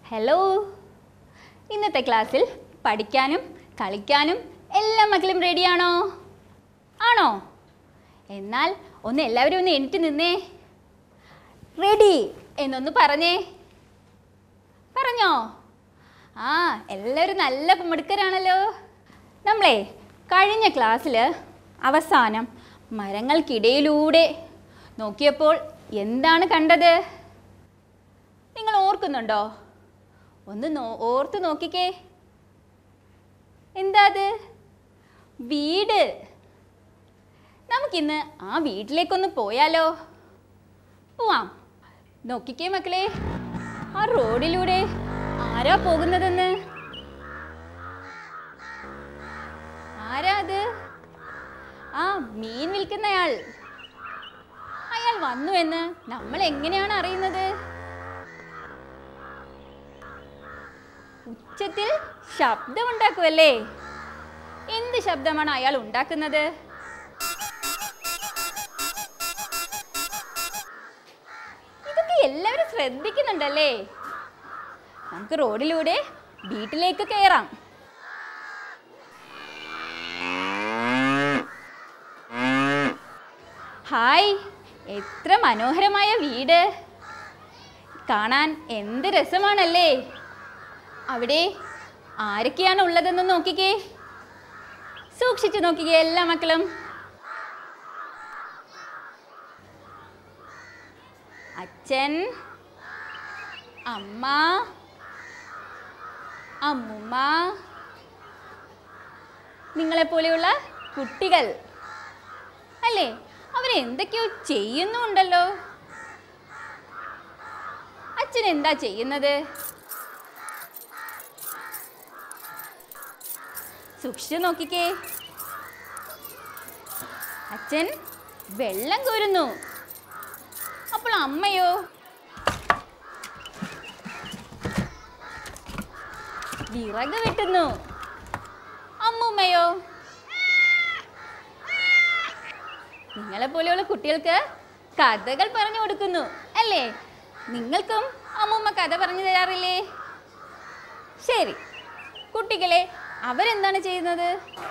hello ഇന്നത്തെ ക്ലാസ്സിൽ പഠിക്കാനും കളിക്കാനും എല്ലാ മക്കളും റെഡിയാണോ ആണോ എന്നാൽ ഒന്ന് എല്ലാവരും ഒന്ന് എണീറ്റ് നിന്നേ റെഡി എന്നൊന്ന് പറഞ്ഞേ പറഞ്ഞോ ആ എല്ലാവരും നല്ല മിടുക്കരാണല്ലോ നമ്മളെ കഴിഞ്ഞ ക്ലാസ്സിൽ അവസാനം മരങ്ങൾക്കിടയിലൂടെ നോക്കിയപ്പോൾ എന്താണ് കണ്ടത് നിങ്ങൾ ഓർക്കുന്നുണ്ടോ ഒന്ന് നോ ഓർത്ത് നോക്കിക്കേ എന്താ അത് വീട് നമുക്കിന്ന് ആ വീട്ടിലേക്കൊന്ന് പോയാലോ പോവാം നോക്കിക്കേ മക്കളെ ആ റോഡിലൂടെ ആരാ പോകുന്നതെന്ന് ആരാ അത് ആ മീൻ വിൽക്കുന്നയാൾ അയാൾ വന്നു എന്ന് നമ്മൾ എങ്ങനെയാണ് അറിയുന്നത് ഉച്ചത്തിൽ ശബ്ദമുണ്ടാക്കുമല്ലേ എന്ത് ശബ്ദമാണ് അയാൾ ഉണ്ടാക്കുന്നത് ഇതൊക്കെ എല്ലാവരും ശ്രദ്ധിക്കുന്നുണ്ടല്ലേ നമുക്ക് റോഡിലൂടെ വീട്ടിലേക്ക് കയറാം ഹായ് എത്ര മനോഹരമായ വീട് കാണാൻ എന്ത് രസമാണല്ലേ അവിടെ ആരൊക്കെയാണ് ഉള്ളതെന്ന് നോക്കിക്കേ സൂക്ഷിച്ചു നോക്കിക്കേ എല്ലാ മക്കളും അച്ഛൻ അമ്മ അമ്മുമ്മ നിങ്ങളെപ്പോലെയുള്ള കുട്ടികൾ അല്ലേ അവരെന്തൊക്കെയോ ചെയ്യുന്നുണ്ടല്ലോ അച്ഛൻ എന്താ ചെയ്യുന്നത് സൂക്ഷിച്ചു നോക്കിക്കേ അച്ഛൻ വെള്ളം കോരുന്നു അപ്പോൾ അമ്മയോ വിറക് വെട്ടുന്നു അമ്മൂമ്മയോ നിങ്ങളെ പോലെയുള്ള കുട്ടികൾക്ക് കഥകൾ പറഞ്ഞു കൊടുക്കുന്നു അല്ലേ നിങ്ങൾക്കും അമ്മൂമ്മ കഥ പറഞ്ഞു തരാറില്ലേ ശരി കുട്ടികളെ അവരെന്താണ് ചെയ്യുന്നത്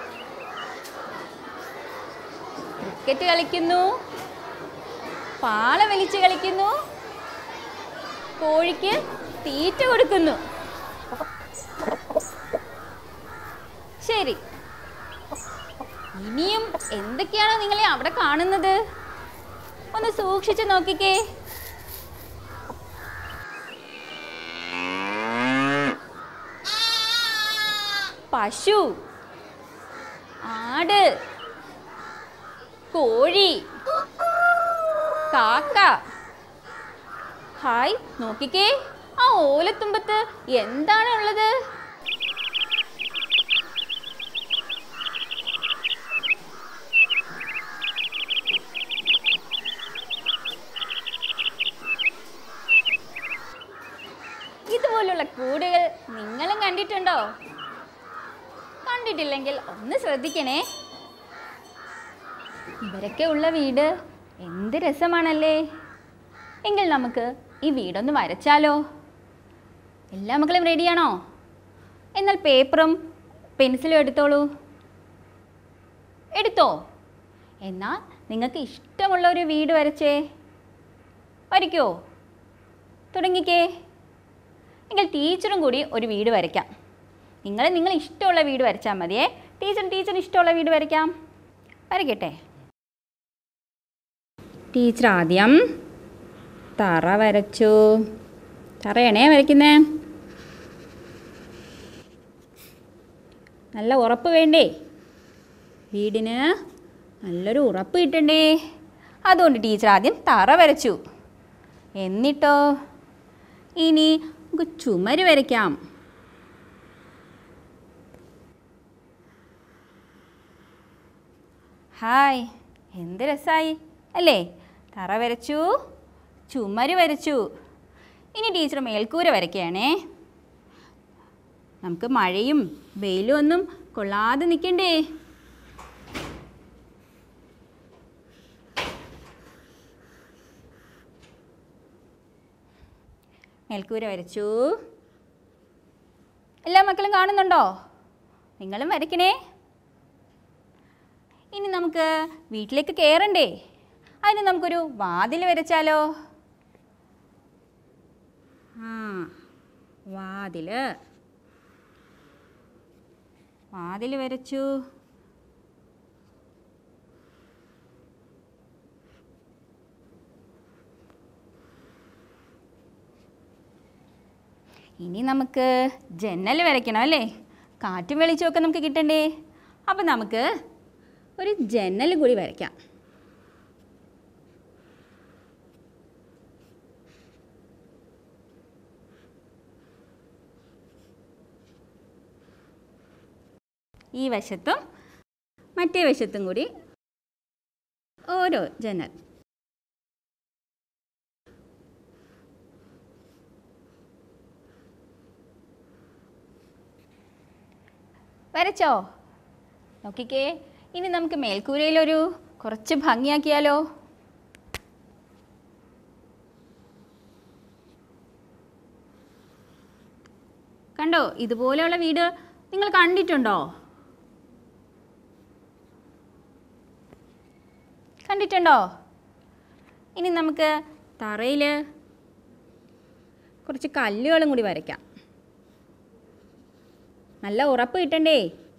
ക്രിക്കറ്റ് കളിക്കുന്നു പാള വലിച്ച് കളിക്കുന്നു കോഴിക്ക് തീറ്റ കൊടുക്കുന്നു ശരി ഇനിയും എന്തൊക്കെയാണ് നിങ്ങളെ അവിടെ കാണുന്നത് ഒന്ന് സൂക്ഷിച്ചു നോക്കിക്കേ പശു ആട് കോഴി കാക്ക ഹായ് നോക്കിക്കേ ആ ഓലത്തുമ്പത്ത് എന്താണ് ഉള്ളത് ഇതുപോലുള്ള കൂടുകൾ നിങ്ങളും കണ്ടിട്ടുണ്ടോ കണ്ടിട്ടില്ലെങ്കിൽ ഒന്ന് ശ്രദ്ധിക്കണേ ഇവരൊക്കെ ഉള്ള വീട് എന്ത് രസമാണല്ലേ എങ്കിൽ നമുക്ക് ഈ വീടൊന്ന് വരച്ചാലോ എല്ലാ മക്കളും റെഡിയാണോ എന്നാൽ പേപ്പറും പെൻസിലും എടുത്തോളൂ എടുത്തോ എന്നാൽ നിങ്ങൾക്ക് ഇഷ്ടമുള്ള ഒരു വീട് വരച്ചേ വരയ്ക്കോ തുടങ്ങിക്കേ എങ്കിൽ ടീച്ചറും കൂടി ഒരു വീട് വരയ്ക്കാം നിങ്ങൾ നിങ്ങൾ ഇഷ്ടമുള്ള വീട് വരച്ചാൽ മതിയേ ടീച്ചർ ടീച്ചറിന് ഇഷ്ടമുള്ള വീട് വരയ്ക്കാം വരയ്ക്കട്ടെ ടീച്ചർ ആദ്യം തറ വരച്ചു തറയാണേ വരയ്ക്കുന്നേ നല്ല ഉറപ്പ് വേണ്ടേ വീടിന് നല്ലൊരു ഉറപ്പ് കിട്ടണ്ടേ അതുകൊണ്ട് ടീച്ചർ ആദ്യം തറ വരച്ചു എന്നിട്ടോ ഇനി നമുക്ക് ചുമര് വരയ്ക്കാം ഹായ് എന്ത് രസമായി അല്ലേ തറ വരച്ചു ചുമര് വരച്ചു ഇനി ടീച്ചർ മേൽക്കൂര വരയ്ക്കുകയാണേ നമുക്ക് മഴയും വെയിലും ഒന്നും കൊള്ളാതെ നിൽക്കണ്ടേ മേൽക്കൂര വരച്ചു എല്ലാ മക്കളും കാണുന്നുണ്ടോ നിങ്ങളും വരയ്ക്കണേ ഇനി നമുക്ക് വീട്ടിലേക്ക് കയറണ്ടേ അതിന് നമുക്കൊരു വാതിൽ വരച്ചാലോ ആ വാതിൽ വാതിൽ വരച്ചു ഇനി നമുക്ക് ജന്നൽ വരയ്ക്കണം അല്ലേ കാറ്റും വെളിച്ചമൊക്കെ നമുക്ക് കിട്ടണ്ടേ അപ്പം നമുക്ക് ഒരു ജന്നൽ കൂടി വരയ്ക്കാം ഈ വശത്തും മറ്റേ വശത്തും കൂടി ഓരോ ജനൽ വരച്ചോ നോക്കിക്കേ ഇനി നമുക്ക് മേൽക്കൂരയിലൊരു കുറച്ച് ഭംഗിയാക്കിയാലോ കണ്ടോ ഇതുപോലെയുള്ള വീട് നിങ്ങൾ കണ്ടിട്ടുണ്ടോ കണ്ടിട്ടുണ്ടോ ഇനി നമുക്ക് തറയിൽ കുറച്ച് കല്ലുകളും കൂടി വരയ്ക്കാം നല്ല ഉറപ്പ് കിട്ടണ്ടേ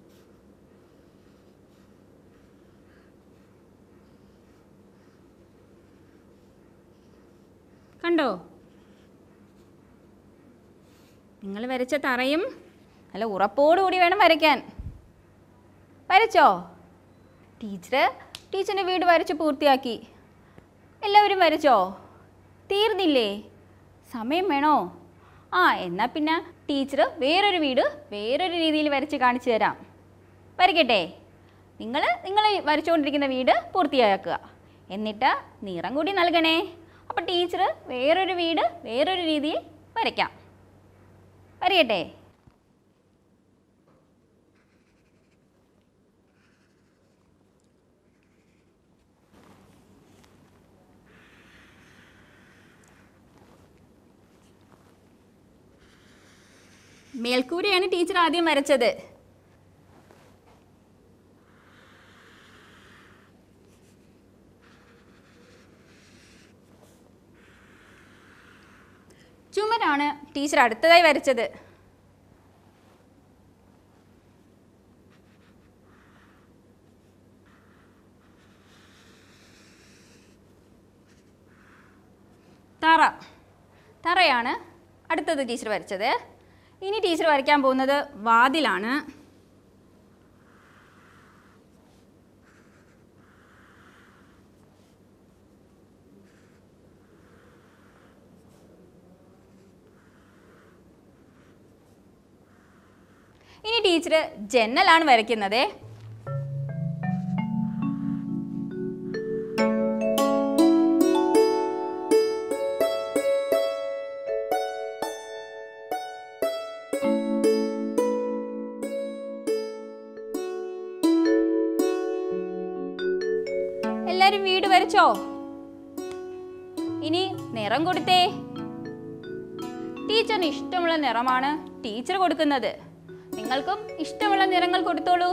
കണ്ടോ നിങ്ങൾ വരച്ച തറയും നല്ല ഉറപ്പോടുകൂടി വേണം വരയ്ക്കാൻ വരച്ചോ ടീച്ചർ ടീച്ചറിൻ്റെ വീട് വരച്ച് പൂർത്തിയാക്കി എല്ലാവരും വരച്ചോ തീർന്നില്ലേ സമയം വേണോ ആ എന്നാൽ പിന്നെ ടീച്ചർ വേറൊരു വീട് വേറൊരു രീതിയിൽ വരച്ച് കാണിച്ചു തരാം വരയ്ക്കട്ടെ നിങ്ങൾ നിങ്ങൾ വരച്ചുകൊണ്ടിരിക്കുന്ന വീട് പൂർത്തിയാക്കുക എന്നിട്ട് നിറം കൂടി നൽകണേ അപ്പോൾ ടീച്ചർ വേറൊരു വീട് വേറൊരു രീതിയിൽ വരയ്ക്കാം വരയട്ടെ മേൽക്കൂരയാണ് ടീച്ചർ ആദ്യം വരച്ചത് ചുമരാണ് ടീച്ചർ അടുത്തതായി വരച്ചത് തറ തറയാണ് അടുത്തത് ടീച്ചർ വരച്ചത് ഇനി ടീച്ചർ വരയ്ക്കാൻ പോകുന്നത് വാതിലാണ് ഇനി ടീച്ചർ ജന്നലാണ് വരയ്ക്കുന്നത് എല്ലാരും വീട് വരച്ചോ ഇനി നിറം കൊടുത്തേ ടീച്ചറിന് ഇഷ്ടമുള്ള നിറമാണ് ടീച്ചർ കൊടുക്കുന്നത് നിങ്ങൾക്കും ഇഷ്ടമുള്ള നിറങ്ങൾ കൊടുത്തോളൂ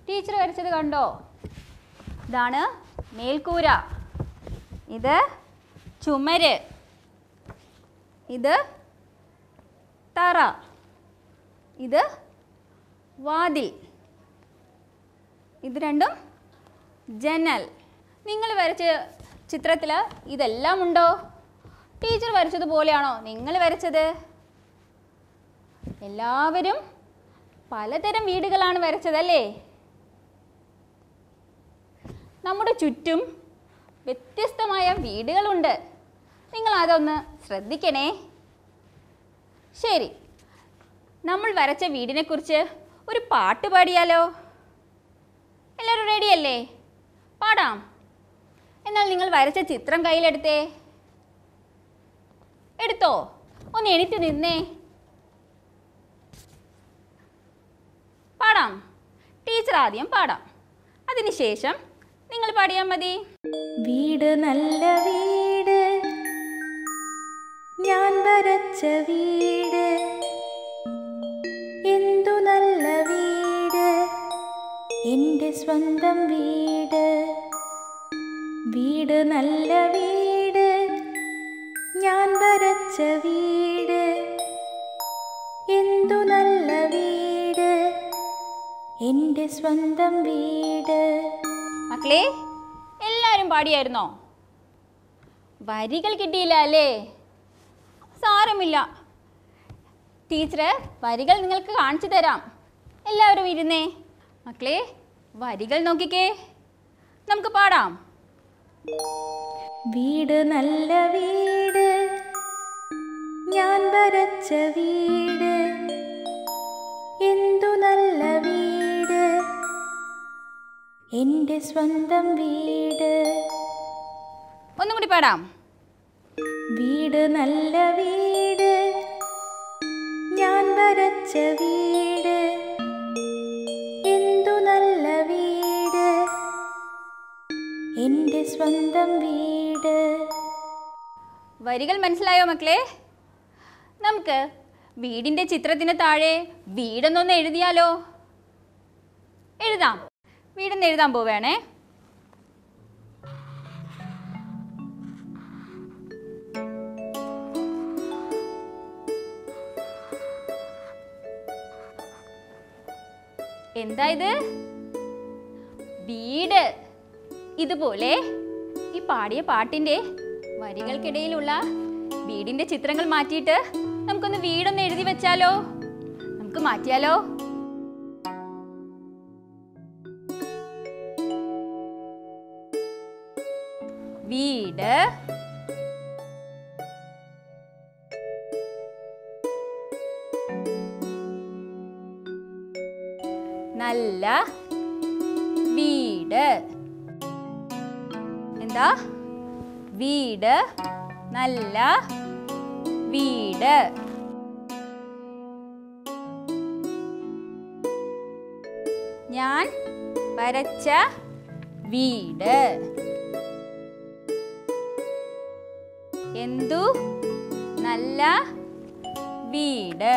ടീച്ചർ വരച്ചത് കണ്ടോ ഇതാണ് മേൽക്കൂര ഇത് ചുമര് ഇത് തറ ഇത് വാതിൽ ഇത് രണ്ടും ജനൽ നിങ്ങൾ വരച്ച ചിത്രത്തിൽ ഇതെല്ലാം ഉണ്ടോ ടീച്ചർ വരച്ചതുപോലെയാണോ നിങ്ങൾ വരച്ചത് എല്ലാവരും പലതരം വീടുകളാണ് വരച്ചതല്ലേ നമ്മുടെ ചുറ്റും വ്യത്യസ്തമായ വീടുകളുണ്ട് നിങ്ങൾ അതൊന്ന് ശ്രദ്ധിക്കണേ ശരി നമ്മൾ വരച്ച വീടിനെക്കുറിച്ച് ഒരു പാട്ട് പാടിയാലോ എല്ലാവരും റെഡിയല്ലേ പാടാം എന്നാൽ നിങ്ങൾ വരച്ച ചിത്രം കയ്യിലെടുത്തേ എടുത്തോ ഒന്ന് എണീറ്റ് നിന്നേ പാടാം ടീച്ചർ ആദ്യം പാടാം അതിനുശേഷം നിങ്ങൾ പാടിയാൽ മതി വീട് നല്ല വീട് ഞാൻ വരച്ച വീട് എന്തു നല്ല വീട് എൻ്റെ സ്വന്തം വീട് വീട് നല്ല വീട് ഞാൻ വരച്ച വീട് എന്തു നല്ല വീട് എൻ്റെ സ്വന്തം വീട് മക്കളെ എല്ലാവരും പാടിയായിരുന്നോ വരികൾ കിട്ടിയില്ല അല്ലേ സാരമില്ല ടീച്ചർ വരികൾ നിങ്ങൾക്ക് കാണിച്ചു തരാം എല്ലാവരും ഇരുന്നേ മക്കളെ വരികൾ നോക്കിക്കേ നമുക്ക് പാടാം വീട് നല്ല വീട് ഞാൻ വരച്ച വീട് എന്തു നല്ല വീട് എൻ്റെ സ്വന്തം വീട് ഒന്നും കൂടി പാടാം വീട് നല്ല വീട് ഞാൻ വരച്ച വീട് എന്തു നല്ല വീട് എൻ്റെ സ്വന്തം വീട് വരികൾ മനസ്സിലായോ മക്കളെ നമുക്ക് വീടിൻ്റെ ചിത്രത്തിന് താഴെ വീടെന്നൊന്ന് എഴുതിയാലോ എഴുതാം വീടെന്ന് എഴുതാൻ പോവുകയാണേ എന്താ ഇത് വീട് ഇതുപോലെ ഈ പാടിയ പാട്ടിൻ്റെ വരികൾക്കിടയിലുള്ള വീടിൻ്റെ ചിത്രങ്ങൾ മാറ്റിയിട്ട് നമുക്കൊന്ന് വീടൊന്ന് എഴുതി വെച്ചാലോ നമുക്ക് മാറ്റിയാലോ വീട് നല്ല വീട് എന്താ വീട് നല്ല വീട് ഞാൻ വരച്ച വീട് എന്തു നല്ല വീട്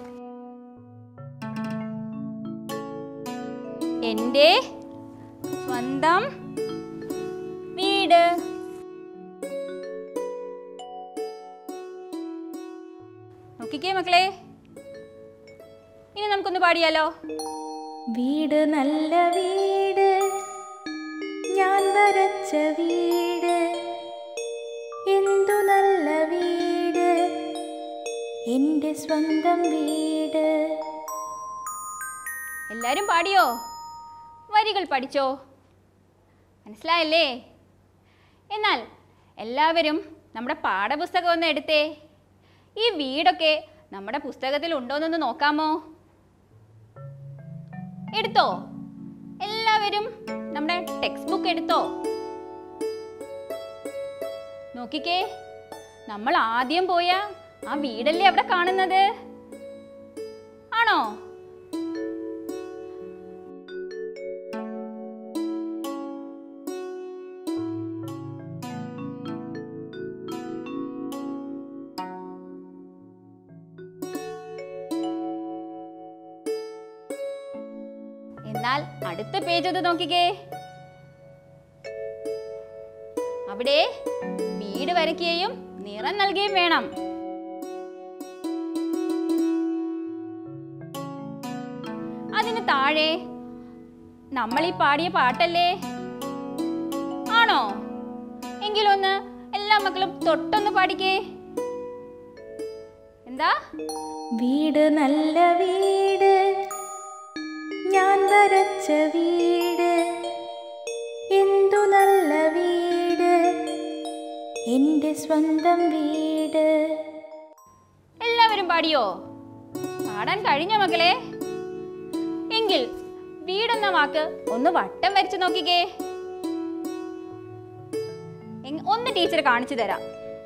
എൻ്റെ സ്വന്തം വീട് നോക്കിക്കേ മക്കളെ ഇനി നമുക്കൊന്ന് പാടിയാലോ വീട് നല്ല വീട് ഞാൻ വരച്ച വീട് എന്തു നല്ല വീട് എൻ്റെ സ്വന്തം വീട് എല്ലാവരും പാടിയോ വരികൾ പഠിച്ചോ മനസ്സിലായല്ലേ എന്നാൽ എല്ലാവരും നമ്മുടെ പാഠപുസ്തകം ഒന്ന് എടുത്തേ ഈ വീടൊക്കെ നമ്മുടെ പുസ്തകത്തിൽ ഉണ്ടോയെന്നൊന്ന് നോക്കാമോ എടുത്തോ എല്ലാവരും നമ്മുടെ ടെക്സ്റ്റ് ബുക്ക് എടുത്തോ നോക്കിക്കേ നമ്മൾ ആദ്യം പോയ ആ വീടല്ലേ അവിടെ കാണുന്നത് ആണോ എന്നാൽ അടുത്ത പേജ് ഒന്ന് നോക്കിക്കേ അവിടെ വീട് വരയ്ക്കുകയും നിറം നൽകുകയും വേണം അതിന് താഴെ നമ്മൾ ഈ പാടിയ പാട്ടല്ലേ ആണോ എങ്കിലൊന്ന് എല്ലാ മക്കളും തൊട്ടൊന്ന് പാടിക്കേ എന്താ വീട് നല്ല വീട് ഞാൻ വരച്ച വീട് എന്തു നല്ല വീട് എൻ്റെ സ്വന്തം വീട് എല്ലാവരും പാടിയോ പാടാൻ കഴിഞ്ഞോ മക്കളെ എങ്കിൽ വീടെന്ന വാക്ക് ഒന്ന് വട്ടം വരച്ച് നോക്കിക്കേ എങ്- ഒന്ന് ടീച്ചർ കാണിച്ചു തരാം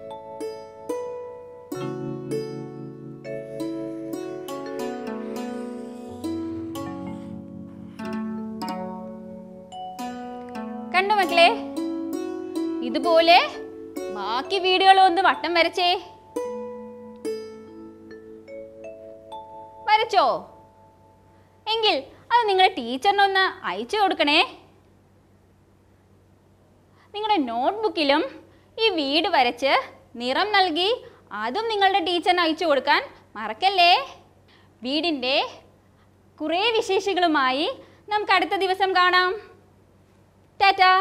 കണ്ടു മക്കളെ ഇതുപോലെ ബാക്കി വീടുകളും ഒന്ന് വട്ടം വരച്ചേ വരച്ചോ എങ്കിൽ അത് നിങ്ങളുടെ ടീച്ചറിനൊന്ന് അയച്ചു കൊടുക്കണേ നിങ്ങളുടെ നോട്ട്ബുക്കിലും ഈ വീട് വരച്ച് നിറം നൽകി അതും നിങ്ങളുടെ ടീച്ചറിന് അയച്ചു കൊടുക്കാൻ മറക്കല്ലേ വീടിൻ്റെ കുറേ വിശേഷങ്ങളുമായി നമുക്ക് അടുത്ത ദിവസം കാണാം ടാറ്റാ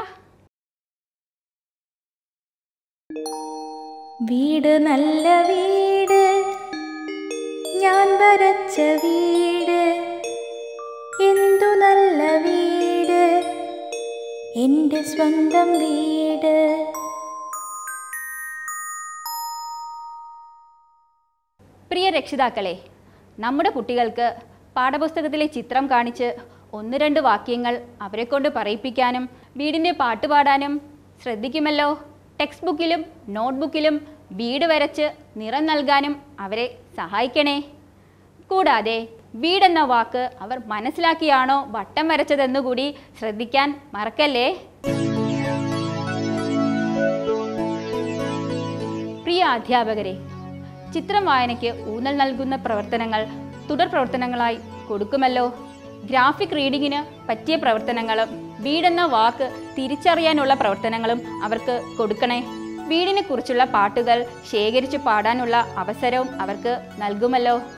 വീട് നല്ല വീട് ഞാൻ വരച്ച വീട് എന്തു നല്ല വീട് എൻ്റെ സ്വന്തം വീട് പ്രിയ രക്ഷിതാക്കളെ നമ്മുടെ കുട്ടികൾക്ക് പാഠപുസ്തകത്തിലെ ചിത്രം കാണിച്ച് ഒന്ന് രണ്ട് വാക്യങ്ങൾ അവരെ കൊണ്ട് പറയിപ്പിക്കാനും വീടിൻ്റെ പാട്ട് പാടാനും ശ്രദ്ധിക്കുമല്ലോ ടെക്സ്റ്റ് ബുക്കിലും നോട്ട്ബുക്കിലും വീട് വരച്ച് നിറം നൽകാനും അവരെ സഹായിക്കണേ കൂടാതെ വീടെന്ന വാക്ക് അവർ മനസ്സിലാക്കിയാണോ വട്ടം വരച്ചതെന്നുകൂടി ശ്രദ്ധിക്കാൻ മറക്കല്ലേ പ്രിയ അധ്യാപകരെ ചിത്രം വായനയ്ക്ക് ഊന്നൽ നൽകുന്ന പ്രവർത്തനങ്ങൾ തുടർ പ്രവർത്തനങ്ങളായി കൊടുക്കുമല്ലോ ഗ്രാഫിക് റീഡിങ്ങിന് പറ്റിയ പ്രവർത്തനങ്ങളും വീടെന്ന വാക്ക് തിരിച്ചറിയാനുള്ള പ്രവർത്തനങ്ങളും അവർക്ക് കൊടുക്കണേ വീടിനെ കുറിച്ചുള്ള പാട്ടുകൾ ശേഖരിച്ചു പാടാനുള്ള അവസരവും അവർക്ക് നൽകുമല്ലോ